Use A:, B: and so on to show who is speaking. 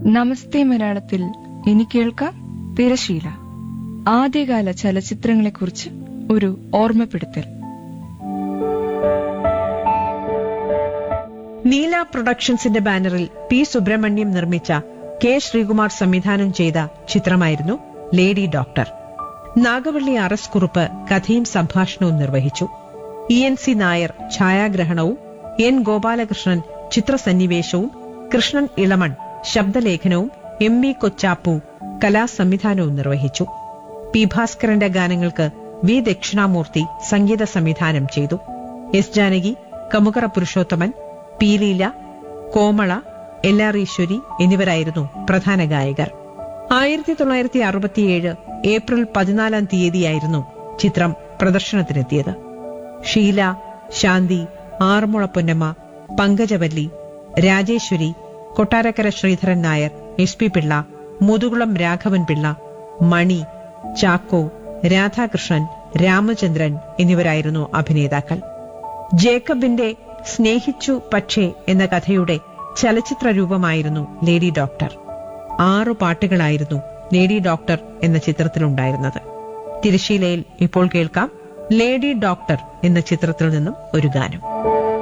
A: നമസ്തേ മലയാളത്തിൽ ഇനി കേൾക്കാം തിരശീല ആദ്യകാല ചലച്ചിത്രങ്ങളെക്കുറിച്ച് ഒരു ഓർമ്മപ്പെടുത്തൽ
B: നീല പ്രൊഡക്ഷൻസിന്റെ ബാനറിൽ പി സുബ്രഹ്മണ്യം നിർമ്മിച്ച കെ ശ്രീകുമാർ സംവിധാനം ചെയ്ത ചിത്രമായിരുന്നു lady doctor Nagavally R S Kurup കഥയും സംഭാഷണവും നിർവഹിച്ചു ഇ എൻ സി നായർ ഛായാഗ്രഹണവും എൻ ഗോപാലകൃഷ്ണൻ ചിത്രസന്നിവേശവും കൃഷ്ണൻ ഇളമൺ ശബ്ദലേഖനവും എം വി കൊച്ചാപ്പു കലാസംവിധാനവും നിർവഹിച്ചു പി ഭാസ്കരന്റെ ഗാനങ്ങൾക്ക് വി ദക്ഷിണാമൂർത്തി സംഗീത സംവിധാനം ചെയ്തു S Janaki Kamukara Purushothaman P Leela Komala L R Eswari എന്നിവരായിരുന്നു പ്രധാന ഗായകർ ആയിരത്തി തൊള്ളായിരത്തി അറുപത്തിയേഴ് ഏപ്രിൽ പതിനാലാം തീയതിയായിരുന്നു ചിത്രം പ്രദർശനത്തിനെത്തിയത് ഷീല ശാന്തി ആറന്മുള പൊന്നമ്മ പങ്കജവല്ലി രാജേശ്വരി കൊട്ടാരക്കര ശ്രീധരൻ നായർ എസ് പി പിള്ള മുതുകുളം രാഘവൻ പിള്ള മണി ചാക്കോ രാധാകൃഷ്ണൻ രാമചന്ദ്രൻ എന്നിവരായിരുന്നു അഭിനേതാക്കൾ ജേക്കബിന്റെ സ്നേഹിച്ചു പക്ഷേ എന്ന കഥയുടെ ചലച്ചിത്ര രൂപമായിരുന്നു ലേഡി ഡോക്ടർ ആറു പാട്ടുകളായിരുന്നു ലേഡി ഡോക്ടർ എന്ന ചിത്രത്തിലുണ്ടായിരുന്നത് തിരശീലയിൽ ഇപ്പോൾ കേൾക്കാം ലേഡി ഡോക്ടർ എന്ന ചിത്രത്തിൽ നിന്നും ഒരു ഗാനം